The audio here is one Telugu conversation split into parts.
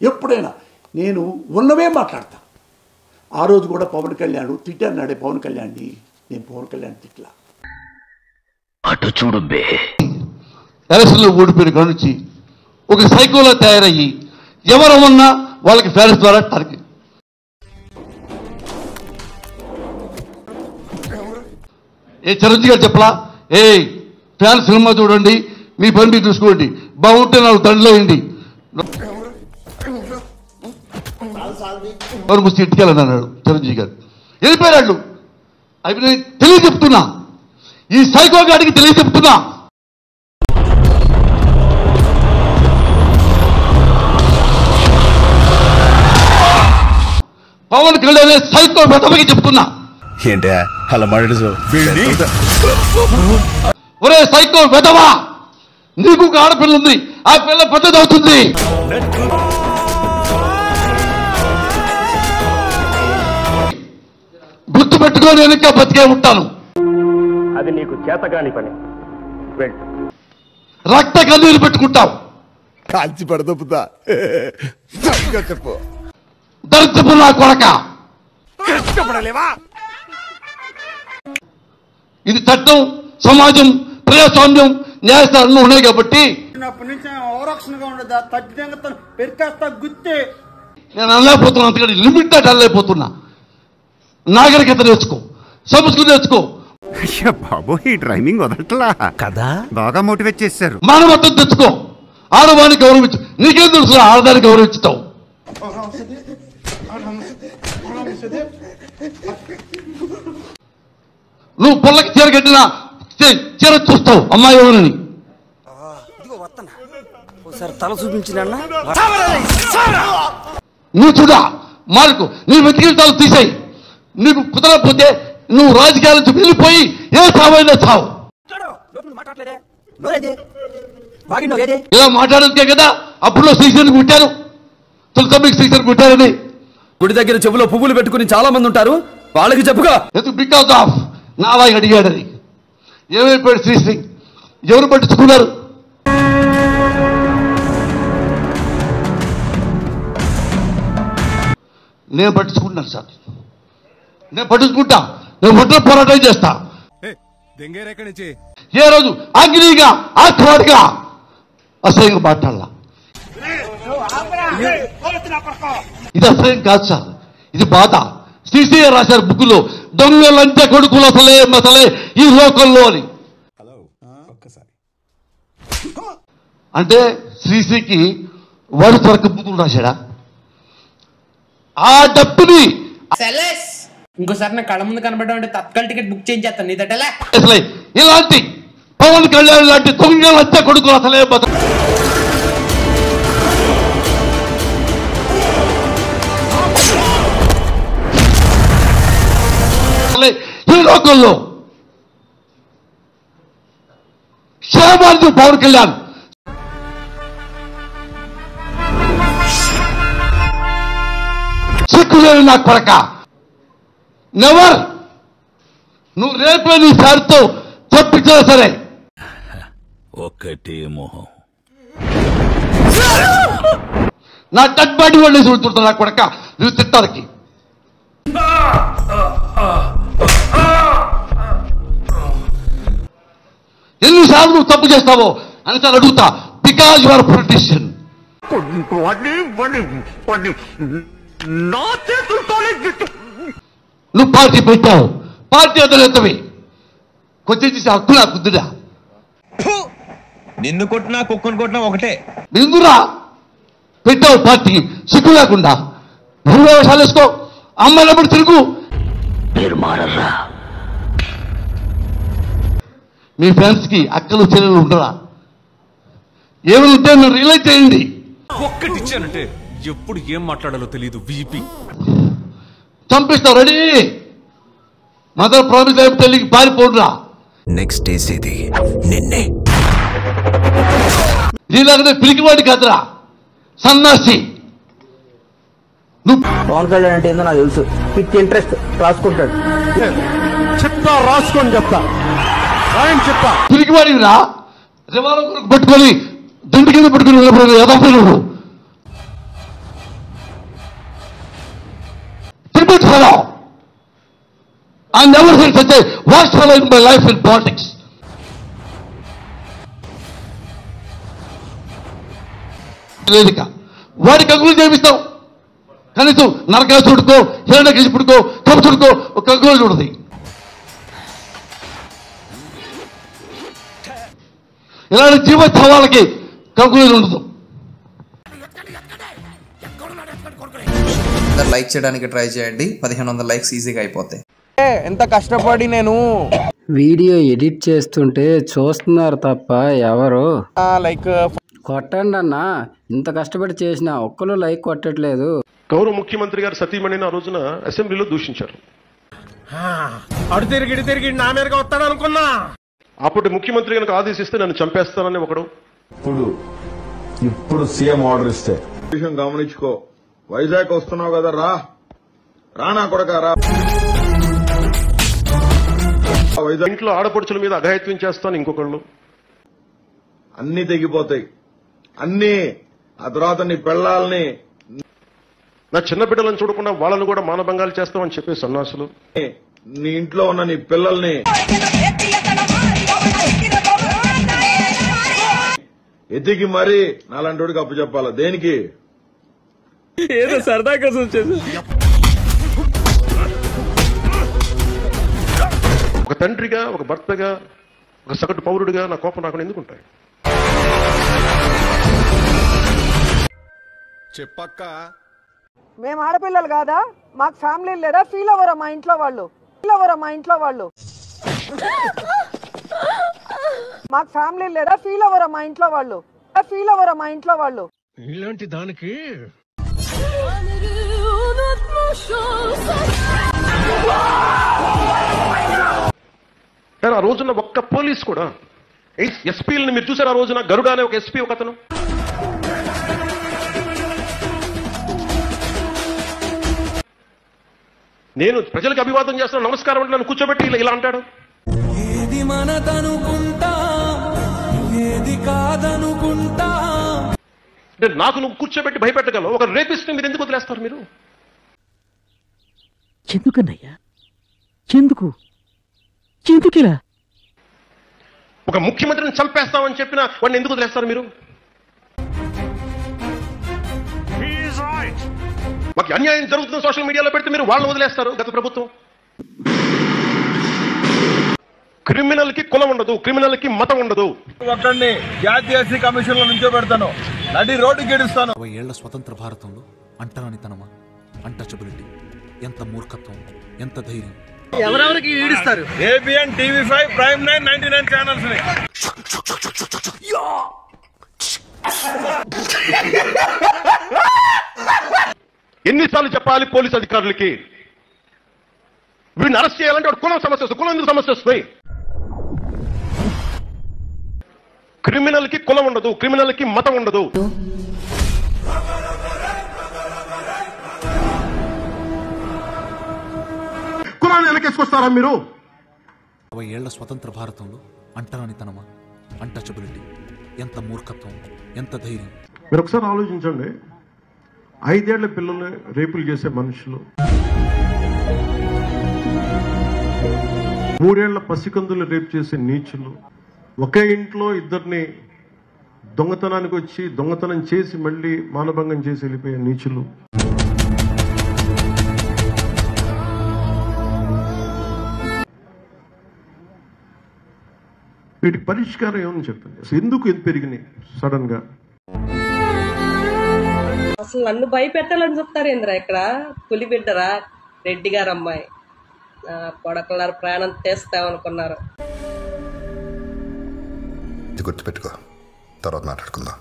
ఎప్పుడైనా నేను ఉన్నవే మాట్లాడతా ఆ రోజు కూడా పవన్ కళ్యాణ్ తిట్టన్నాడే పవన్ కళ్యాణ్ని నేను పవన్ కళ్యాణ్ తిట్లా అటు చూడు బే ఎలక్షన్లో ఓడిపోయిన కాడ నుంచి ఒక సైకోలో తయారయ్యి ఎవరు ఉన్నా వాళ్ళకి ఫ్యాన్స్ ద్వారా టార్గెట్ ఏ చిరంజీవి గారు చెప్పలా ఏ ఫ్యాన్ సినిమా చూడండి మీ పని మీరు చూసుకోండి బాగుంటే నాకు దండలేయండి వారు ముస్తే ఇంటికెళ్ళని అన్నాడు చిరంజీవి గారు వెళ్ళిపోయాడు అవి నేను తెలియ చెప్తున్నా ఈ సైకో గాడికి తెలియ చెప్తున్నా పవన్ కళ్యాణ్ అనే సైకో వెతమకి చెప్తున్నా ఏంటే అలా మాట్లాడు ఒరే సైకో వెదవా నీకు ఒక ఆడపిల్ల ఉంది ఆ పిల్ల పెద్దదవుతుంది గుర్తు పెట్టుకొని నేను ఇంకా బతికే ఉంటాను అది నీకు చేతగాని పని వెళ్ళు రక్త కన్నీరు పెట్టుకుంటావు కాల్చి పడదొప్పుతా చెప్పు దరిద్రపు నా కొడక ఇది చట్టం సమాజం ప్రజాస్వామ్యం న్యాయస్థానాలు ఉన్నాయి కాబట్టి అప్పటి నుంచి ఓవరాక్షన్గా ఉండదు తగ్గితే పెరికేస్తా గుత్తే నేను అనలేకపోతున్నా అందుకని లిమిట్ దాటి అనలేకపోతున్నా నాగరికత నేర్చుకో సంస్కృతి నేర్చుకో అయ్యా బాబు ఈ డ్రైవింగ్ వదలట్లా కదా బాగా మోటివేట్ చేశారు మానవత్వం తెచ్చుకో ఆడవానికి గౌరవించు నీకేం తెలుసు ఆడదానికి గౌరవించుతావు నువ్వు పొల్లకి చీర కట్టినా చీ- చీర చూస్తావు అమ్మాయి ఎవరని ఒకసారి తల చూపించిన నువ్వు చూడా మార్కు నీ వెతికించాలు తీసేయి నీకు కుదరకపోతే నువ్వు రాజకీయాల నుంచి వెళ్ళిపోయి ఏ సావైనా చావు ఇలా మాట్లాడకే కదా అప్పుడు శ్రీశైలం కుట్టారు తులసమ్మికి శ్రీశైలం కుట్టారని గుడి దగ్గర చెవులో పువ్వులు పెట్టుకుని చాలా మంది ఉంటారు వాళ్ళకి చెప్పుగా ఎందుకు బికాస్ ఆఫ్ నాలాగా అడిగాడని ఏమైపోయాడు శ్రీశ్రీ ఎవరు పట్టించుకున్నారు నేను పట్టించుకుంటాను సార్ నేను పట్టించుకుంటా నేను ఒంటరి పోరాటం చేస్తా దెంగేరెక్కడి నుంచి ఏ రోజు అగ్నిగా ఆత్మాడిగా అసహ్యంగా మాట్లాడాల ఇది అసహ్యం కాదు సార్ ఇది బాధ శ్రీశ్రీ రాశారు బుక్కులో దొంగలంటే కొడుకులు అసలే మసలే ఈ లోకంలో అని అంటే శ్రీశ్రీకి వాడు త్వరక బుద్ధులు రాశాడా ఆ డబ్బుని ఇంకోసారి నా కళ్ళ ముందు కనబడడం అంటే తత్కాల టికెట్ బుక్ చేయించేస్తాను నీ దట్టలే అసలే ఇలాంటి పవన్ కళ్యాణ్ లాంటి దొంగలంటే కొడుకులు అసలే బతక అసలే ఈ లోకంలో క్షేమానికి పవన్ కళ్యాణ్ సిక్కులేని నా కొరక నెవర్ నువ్వు రేపే నీ సార్తో చెప్పించినా సరే ఒకటే మొహం నా డెడ్ బాడీ వాళ్ళు చూడుతుంటా నా కొడక నువ్వు తిట్టానికి ఎన్నిసార్లు నువ్వు తప్పు చేస్తావో అని సార్ అడుగుతా బికాజ్ యు ఆర్ పొలిటీషియన్ నా చేతులతోనే నువ్వు పార్టీ పెట్టావు పార్టీ అదనేతవి కొంచెం చేసి హక్కు నాకు కుద్దురా నిన్ను కొట్టినా కుక్కను కొట్టినా ఒకటే ఎందురా పెట్టావు పార్టీ సిగ్గు లేకుండా నువ్వు వ్యవసాయాలు వేసుకో అమ్మాయినప్పుడు తిరుగు మీరు మారర్రా మీ ఫ్యాన్స్ కి అక్కలు చెల్లెలు ఉండరా ఏమైనా ఉంటే నన్ను రియలైజ్ చేయండి ఒక్కటి ఇచ్చానంటే ఎప్పుడు ఏం మాట్లాడాలో తెలియదు వీపీ చంపిస్తావు రెడీ మదర్ ప్రామిస్ అయిన తల్లికి పారిపోడురా నెక్స్ట్ వేసేది నిన్నే నీలాగనే పిలికివాడి కాదురా సన్నాసి నువ్వు పవన్ కళ్యాణ్ అంటే ఏందో నాకు తెలుసు విత్ ఇంట్రెస్ట్ రాసుకుంటాడు చెప్తా రాసుకొని చెప్తా రాయని చెప్తా పిలికివాడివిరా రివాల్వర్ కొరకు పట్టుకొని దిండు కింద పట్టుకుని నిలబడిన ఎదపడు stupid fellow. I never seen such a worst fellow in my life in politics. వేదిక వాడికి కంకులు చేపిస్తాం కనీసం నరకాసుడికో హిరణ్యకృష్ణుడికో కంసుడికో ఒక కంకులు చూడదు ఇలాంటి జీవోత్సవాలకి కంకులు ఉండదు లైక్ చేయడానికి ట్రై చేయండి పదిహేను వందల లైక్స్ ఈజీగా అయిపోతాయి ఎంత కష్టపడి నేను వీడియో ఎడిట్ చేస్తుంటే చూస్తున్నారు తప్ప ఎవరు లైక్ కొట్టండి అన్న ఇంత కష్టపడి చేసిన ఒక్కరు లైక్ కొట్టట్లేదు గౌరవ ముఖ్యమంత్రి గారు సతీమణిని ఆ రోజున అసెంబ్లీలో దూషించారు అడు తిరిగి ఇటు తిరిగి నా మీదగా వస్తాడు అనుకున్నా అప్పుడు ముఖ్యమంత్రి కనుక ఆదేశిస్తే నన్ను చంపేస్తానని ఒకడు ఇప్పుడు ఇప్పుడు సీఎం ఆర్డర్ ఇస్తే విషయం గమనించుకో వైజాగ్ వస్తున్నావు కదా రా రానా కొడక రా వైజాగ్ ఇంట్లో ఆడపడుచుల మీద అఘాయిత్యం చేస్తాను ఇంకొకళ్ళు అన్ని తెగిపోతాయి అన్ని ఆ తర్వాత నీ పెళ్ళాలని నా చిన్న బిడ్డలను చూడకుండా వాళ్ళను కూడా మానభంగాలు చేస్తామని చెప్పే సన్నాసులు నీ ఇంట్లో ఉన్న నీ పిల్లల్ని ఎతికి మరీ నాలాంటి అప్పు చెప్పాలా దేనికి ఏదో సరదా కోసం చేసి ఒక తండ్రిగా ఒక భర్తగా ఒక సగటు పౌరుడిగా నా కోపం నాకు ఎందుకు ఉంటాయి చెప్పక్క మేము ఆడపిల్లలు కాదా మాకు ఫ్యామిలీ లేదా ఫీల్ అవ్వరా మా ఇంట్లో వాళ్ళు ఫీల్ అవ్వరా మా ఇంట్లో వాళ్ళు మాకు ఫ్యామిలీ లేదా ఫీల్ అవ్వరా మా ఇంట్లో వాళ్ళు ఫీల్ అవ్వరా మా ఇంట్లో వాళ్ళు ఇలాంటి దానికి కానీ ఆ రోజున ఒక్క పోలీస్ కూడా ఎస్పీలని మీరు చూసారు ఆ రోజున గరుడ అనే ఒక ఎస్పీ ఒక అతను నేను ప్రజలకు అభివాదం చేస్తాను నమస్కారం అంటే నన్ను కూర్చోబెట్టి ఇలా ఇలా అంటాడు ఏది మనదనుకుంటా ఏది కాదనుకుంటా అంటే నాకు నువ్వు కూర్చోబెట్టి భయపెట్టగలవు ఒక రేపిస్ట్ మీరు ఎందుకు వదిలేస్తారు మీరు ఎందుకన్నయ్యా ఎందుకు ఎందుకిలా ఒక ముఖ్యమంత్రిని చంపేస్తామని చెప్పిన వాడిని ఎందుకు వదిలేస్తారు మీరు మాకు అన్యాయం జరుగుతున్న సోషల్ మీడియాలో పెడితే మీరు వాళ్ళని వదిలేస్తారు గత ప్రభుత్వం క్రిమినల్ కి కులం ఉండదు క్రిమినల్ కి మతం ఉండదు ఒక్కడిని జాతీయ కమిషన్ లో నుంచో పెడతాను నడి రోడ్డు గెడుస్తాను అరవై ఏళ్ల స్వతంత్ర భారతంలో అంటరానితనమా అన్టచబిలిటీ ఎంత మూర్ఖత్వం ఎంత ధైర్యం ఎవరెవరికి ఈడిస్తారు ABN TV five prime nine ninety nine channels ని ఎన్నిసార్లు చెప్పాలి పోలీస్ అధికారులకి వీడిని అరెస్ట్ చేయాలంటే వాడు కులం సమస్య వస్తుంది కులం ఎందుకు సమస్య వస్తుంది క్రిమినల్ కి కులం ఉండదు క్రిమినల్ కి మతం ఉండదు కులాన్ని వెనకేసుకొస్తారా మీరు అరవై ఏళ్ల స్వతంత్ర భారతంలో అంటరానితనమా అన్టచబిలిటీ ఎంత మూర్ఖత్వం ఎంత ధైర్యం మీరు ఒకసారి ఆలోచించండి ఐదేళ్ల పిల్లల్ని రేపులు చేసే మనుషులు మూడేళ్ల పసికందులు రేపు చేసే నీచులు ఒకే ఇంట్లో ఇద్దరిని దొంగతనానికి వచ్చి దొంగతనం చేసి మళ్ళీ మానభంగం చేసి వెళ్ళిపోయే నీచులు వీటికి పరిష్కారం ఏమని చెప్పండి అసలు ఎందుకు ఇది పెరిగినాయి సడన్ గా అసలు నన్ను భయపెట్టాలని చెప్తారు ఏంద్రా ఇక్కడ పులి బిడ్డరా రెడ్డి గారు అమ్మాయి నా కొడకలారు ప్రాణం తీస్తామనుకున్నారు ఇది గుర్తుపెట్టుకో తర్వాత మాట్లాడుకుందాం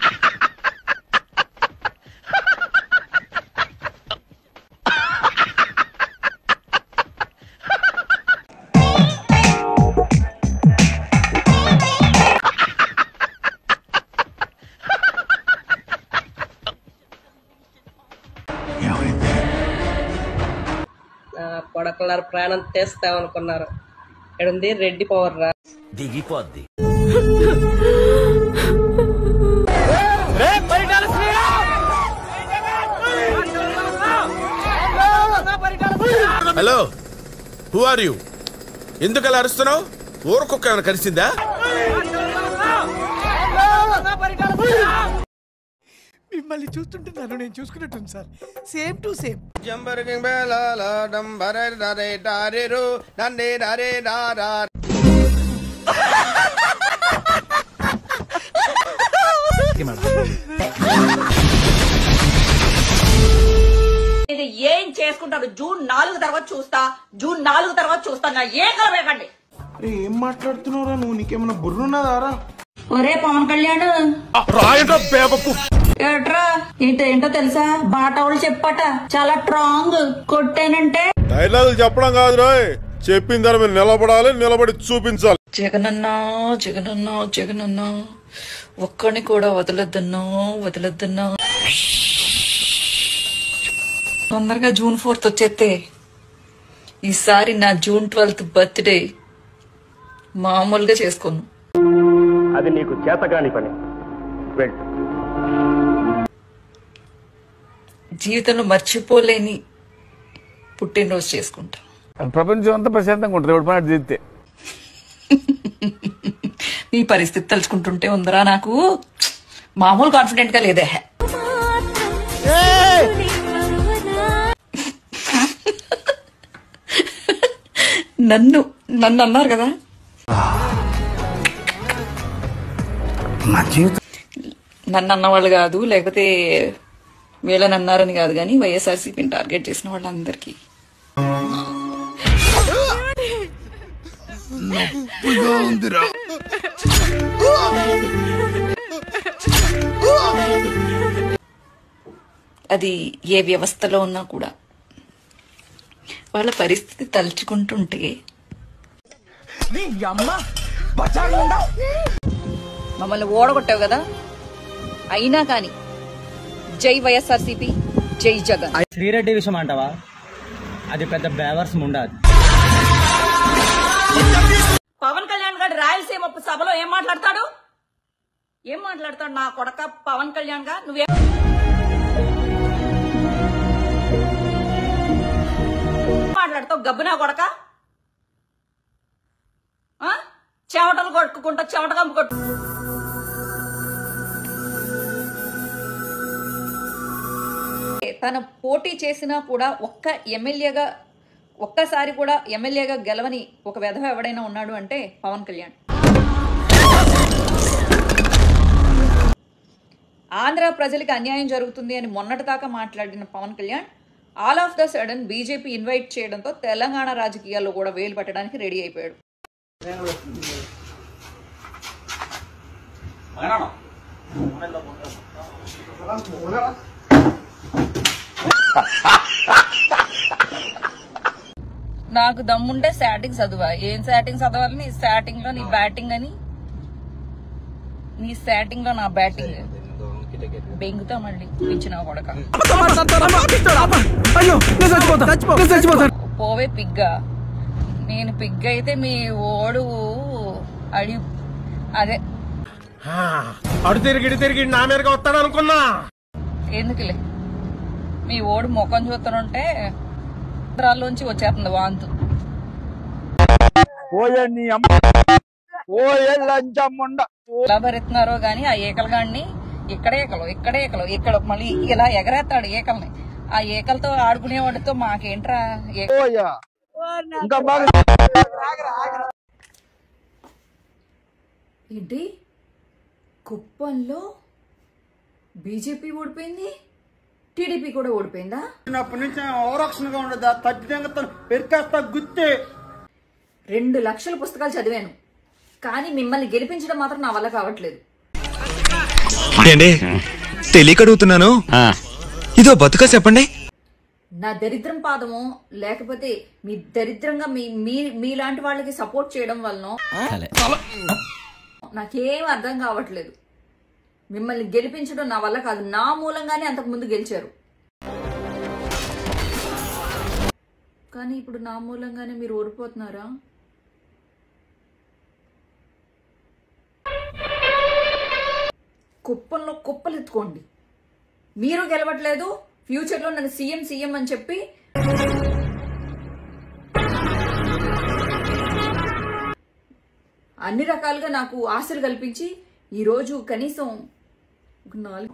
నా కొడకలారు ప్రాణం తీస్తామనుకున్నారు ఇక్కడ ఉంది రెడ్డి పవర్ రా దిగిపోద్ది Paritala Sriram hello who are you ఎందుకు అలా అరుస్తున్నావు ఊరకొక్క ఏమైనా కలిసిందా మిమ్మల్ని చూస్తుంటే నన్ను నేను చూసుకున్నట్టుంది సార్ సేమ్ టు సేమ్ జంబరకింగ్ బేలాల డంబరే డరే డారెరు డండే డరే డారా ఇది ఏం చేసుకుంటారు జూన్ నాలుగు తర్వాత చూస్తా జూన్ నాలుగు తర్వాత చూస్తా నా ఏ కలవేకండి ఏం మాట్లాడుతున్నావురా నువ్వు నీకేమైనా బుర్రున్నదారా ఒరే పవన్ కళ్యాణ్ ఏట్రా ఏంటో ఏంటో తెలుసా బాటవాళ్ళు చెప్పట చాలా స్ట్రాంగ్ కొట్టానంటే డైలాగులు చెప్పడం కాదు రాయ్ చెప్పిన దాని మీద నిలబడాలి నిలబడి చూపించాలి జగనన్నా జగనన్నా జగనన్నా ఒక్కడిని కూడా వదలొద్దన్నా వదలొద్దన్నా తొందరగా జూన్ ఫోర్త్ వచ్చేస్తే ఈసారి నా జూన్ ట్వెల్త్ బర్త్డే మామూలుగా చేసుకోను అది నీకు చేతగాని పని వెళ్ళు జీవితంలో మర్చిపోలేని పుట్టినరోజు చేసుకుంటా ప్రపంచం అంతా ప్రశాంతంగా ఉంటుంది ఎవరి పని చేస్తే నీ పరిస్థితి తలుచుకుంటుంటే ఉందరా నాకు మామూలు కాన్ఫిడెంట్ గా లేదే నన్ను నన్ను అన్నారు కదా నన్ను అన్నవాళ్ళు కాదు లేకపోతే వీళ్ళని అన్నారని కాదు కానీ వైఎస్ఆర్సీపీని టార్గెట్ చేసిన వాళ్ళందరికీ నొప్పిగా ఉందిరా అది ఏ వ్యవస్థలో ఉన్నా కూడా వాళ్ళ పరిస్థితి తలుచుకుంటుంటే మమ్మల్ని ఓడగొట్టావు కదా అయినా కానీ జై వైఎస్ఆర్సీపీ జై జగన్ శ్రీరెడ్డి విషయం అంటావా అది పెద్ద బేవర్స్ ముండాది పవన్ కళ్యాణ్ గారు రాయలసీమ సభలో ఏం మాట్లాడతాడు ఏం మాట్లాడతాడు నా కొడక పవన్ కళ్యాణ్ గా నువ్వే మాట్లాడతావు గబ్బునా కొడక ఆ? చెమటలు కొట్టుకుంటా చెమట కంపు కొట్టు తన పోటీ చేసినా కూడా ఒక్క ఎమ్మెల్యేగా ఒక్కసారి కూడా ఎమ్మెల్యేగా గెలవని ఒక వెధవ ఎవడైనా ఉన్నాడు అంటే పవన్ కళ్యాణ్ ఆంధ్ర ప్రజలకు అన్యాయం జరుగుతుంది అని మొన్నటిదాకా మాట్లాడిన Pawan Kalyan all of the sudden BJP invite చేయడంతో తెలంగాణ రాజకీయాల్లో కూడా వేలు పెట్టడానికి రెడీ అయిపోయాడు నాకు దమ్ముంటే శాటింగ్ చదువా ఏం శాటింగ్ చదవాలి నీ శాటింగ్ లో నీ బ్యాటింగ్ అని నీ శాటింగ్ లో నా బ్యాటింగ్ బెంగుతా మళ్ళీ ఇచ్చిన కొడక అయ్యో నేను చచ్చిపోతా నేను చచ్చిపోతా పోవే పిగ్గా నేను పిగ్ అయితే మీ ఓడు అడి అదే అడు తిరిగి ఇటు తిరిగి నా మీదగా వస్తాడు అనుకున్నా ఎందుకులే మీ ఓడు ముఖం చూస్తుంటే రాల్లోంచి వచ్చేస్తుంది వాంతు ఓయే నీ అమ్మ ఓయే లంచమ్ముండ ఎలా భరిస్తున్నారో గాని ఆ ఏకలగాడిని ఇక్కడ ఏకలు ఇక్కడ ఏకలు ఇక్కడ మళ్ళీ ఇలా ఎగరేస్తాడు ఏకల్ని ఆ ఏకలతో ఆడుకునేవాడితో మాకేంట్రా ఏ- ఇంకా బాగా ఏంటి కుప్పంలో బీజేపీ ఓడిపోయింది టీడీపీ కూడా ఓడిపోయిందా చిన్నప్పటి నుంచి ఓరక్షణగా ఉండదా తగ్గితే పెరికేస్తా గుత్తే రెండు లక్షల పుస్తకాలు చదివాను కానీ మిమ్మల్ని గెలిపించడం మాత్రం నా వల్ల కావట్లేదు ఏంటి తెలియక అడుగుతున్నాను ఇదో బతుక చెప్పండి నా దరిద్రం పాదమో లేకపోతే మీ దరిద్రంగా మీ మీ మీలాంటి వాళ్ళకి సపోర్ట్ చేయడం వలన నాకేం అర్థం కావట్లేదు మిమ్మల్ని గెలిపించడం నా వల్ల కాదు నా మూలంగానే అంతకు ముందు గెలిచారు కానీ ఇప్పుడు నా మూలంగానే మీరు ఓడిపోతున్నారా కుప్పంలో కుప్పలు ఎత్తుకోండి మీరు గెలవట్లేదు ఫ్యూచర్లో నన్ను సీఎం సీఎం అని చెప్పి అన్ని రకాలుగా నాకు ఆశలు కల్పించి ఈరోజు కనీసం ఒక నాలుగు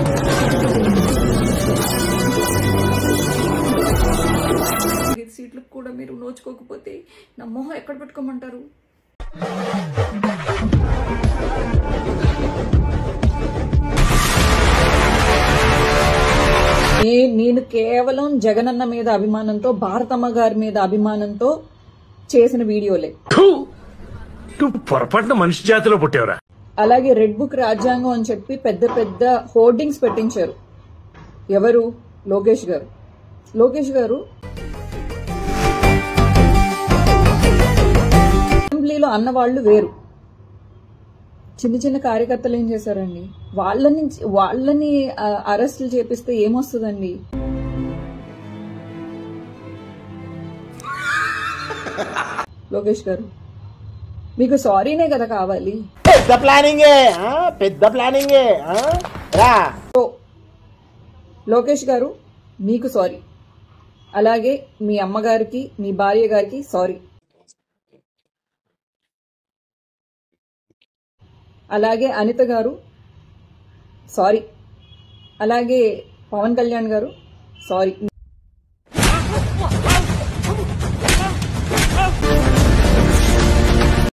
ఐదు సీట్లకు కూడా మీరు నోచుకోకపోతే నా మొహం ఎక్కడ పెట్టుకోమంటారు నే- నేను కేవలం జగనన్న మీద అభిమానంతో భారతమ్మ గారి మీద అభిమానంతో చేసిన వీడియోలే నువ్వు పొరపాటున మనిషి జాతిలో పుట్టావురా అలాగే రెడ్ బుక్ రాజ్యాంగం అని చెప్పి పెద్ద పెద్ద హోర్డింగ్స్ పెట్టించారు ఎవరు లోకేష్ గారు లోకేష్ గారు అసెంబ్లీలో అన్నవాళ్ళు వేరు చిన్న చిన్న కార్యకర్తలు ఏం చేశారండి వాళ్ళని వాళ్ళని ఆ, అరెస్టులు చేపిస్తే ఏమొస్తుందండి లోకేష్ గారు మీకు సారీనే కదా కావాలి పెద్ద ప్లానింగే ఆ? పెద్ద ప్లానింగే ఆ? రా ఓ, లోకేష్ గారు మీకు సారీ అలాగే మీ అమ్మగారికి మీ భార్య గారికి సారీ అలాగే అనిత గారు సారీ అలాగే పవన్ కళ్యాణ్ గారు సారీ